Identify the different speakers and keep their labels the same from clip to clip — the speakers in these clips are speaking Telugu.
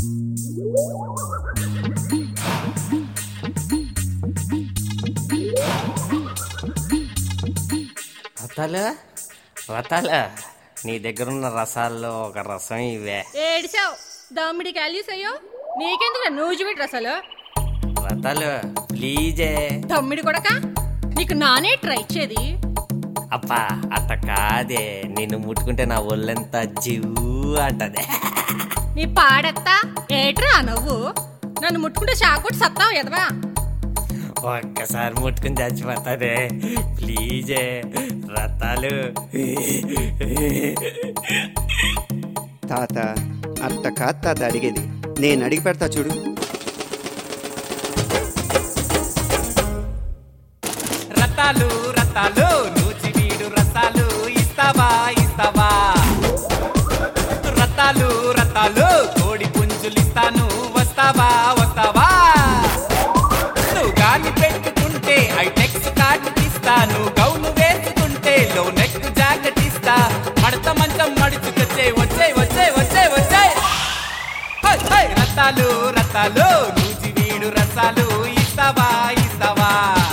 Speaker 1: రతాలు రతాలు నీ దగ్గరున్న రసాల్లో ఒక రసం ఇవే
Speaker 2: ఏడిసావు దమ్మిడి క్యాలీస్ అయ్యో నీకెందుకు నూజిమిటి అసలు
Speaker 1: రతాలు ప్లీజే
Speaker 2: దమ్మిడి కొడక నీకు నానే ట్రై ఇచ్చేది
Speaker 1: అప్పా అట్ట కాదే నిన్ను ముట్టుకుంటే నా ఒళ్ళంతా జివ్వు అంటదే
Speaker 2: నీ పాడెత్తా ఏట్రా నువ్వు నన్ను ముట్టుకుంటే షాకొట్టి సత్తావు ఎదవా
Speaker 1: ఒక్కసారి ముట్టుకుని చచ్చిపోతాదే ప్లీజే రతాలు
Speaker 3: తాత అట్ట కాదు తాత అడిగేది నేను అడిగి పెడతా చూడు
Speaker 4: రతాలు రతాలు నూచి వీడు రసాలు ఇస్తావా ఇస్తావా రతాలు రతాలు కోడి పుంజులు ఇస్తాను వస్తావా వస్తావా నువ్వు గాలి పెట్టుకుంటే ఐటెక్స్ కార్డు ఇస్తాను గౌను వేసుకుంటే లో నెక్ జాకెట్ ఇస్తా మడత మంచం మడుచుకొచ్చే వచ్చే వచ్చే వచ్చే వచ్చే హై, హై, రతాలు రతాలు నూచి వీడు రసాలు ఇస్తావా ఇస్తావా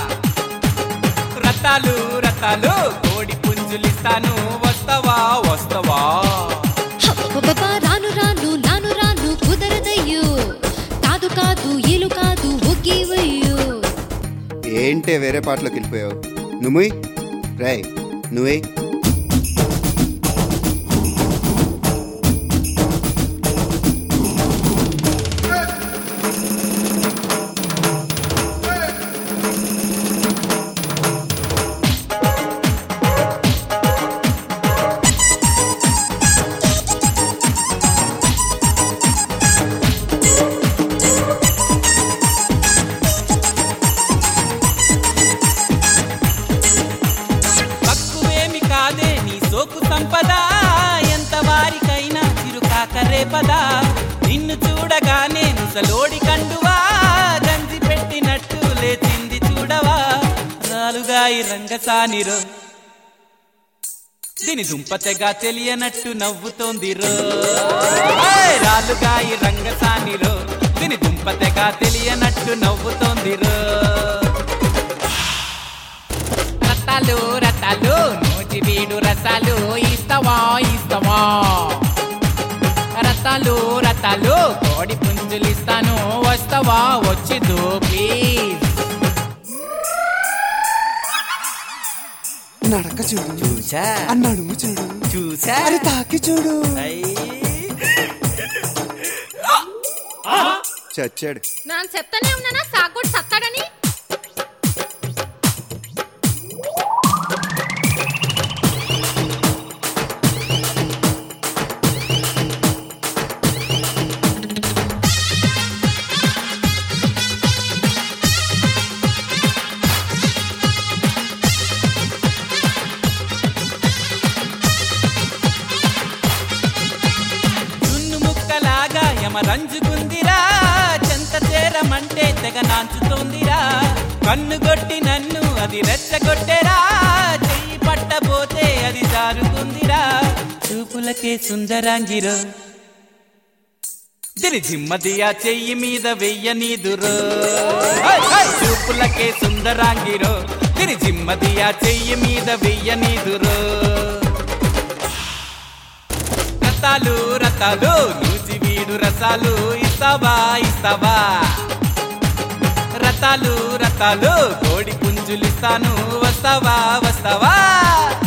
Speaker 4: రతాలు రతాలు కోడి పుంజులు ఇస్తాను వస్తావా వస్తావా
Speaker 5: అబ్బబ్బబ్బా, రాను రాను నాను రాను కుదరదయ్యో కాదు కాదు ఇలు కాదు ఒకేవయ్యో
Speaker 3: ఏంటే వేరే పాటలోకి వెళ్ళిపోయావు నువ్వు రై నువ్వే
Speaker 4: తక్కువేమి కాదే నీ సోకు సంపద ఎంత వారికైనా చిరుకాక రేపదా నిన్ను చూడగానే ముసలోడి కండువా గంజి పెట్టినట్టు లేచింది చూడవా రాలుగాయి రంగసానిరో దీని దుంపతెగా తెలియనట్టు నవ్వుతోంది రో ఏయ్, రాలుగాయి రంగసానిరో దీని దుంపతెగా తెలియనట్టు నవ్వుతోంది రో రతాలు రతాలు నూచి వీడు రసాలు ఇస్తావా ఇస్తావా రతాలు రతాలు కోడి పుంజులు ఇస్తాను వస్తావా వచ్చిదు ప్లీజ్
Speaker 3: నడక చూడు
Speaker 1: చూసా
Speaker 3: అన్నాడు చూడు
Speaker 1: చూసా
Speaker 3: అరే తాకి చూడు
Speaker 1: అయ్యి.
Speaker 3: చచ్చాడు
Speaker 2: నాన్న చెప్తానే ఉన్నానా షాకొట్టి సత్తాడని
Speaker 4: జున్ను ముక్కలాగా యమరంజుకుందిరా చెంత చేరమంటే తెగ నాంచుతోందిరా కన్ను కొట్టి నన్ను అది రెచ్చగొట్టెరా చెయ్యి పట్టబోతే అది జారుకుందిరా చూపులకే సుందరాంగిరో దిరి జిమ్మదియా చెయ్యి మీద వెయ్యనీదురో హై, హై, చూపులకే సుందరాంగిరో దిరి జిమ్మదియా చెయ్యి మీద వెయ్యనీదురో రతాలు రతాలు నూచి వీడు రసాలు ఇస్తావా ఇస్తావా రతాలు రతాలు కోడి పుంజులు ఇస్తాను వస్తావా వస్తావా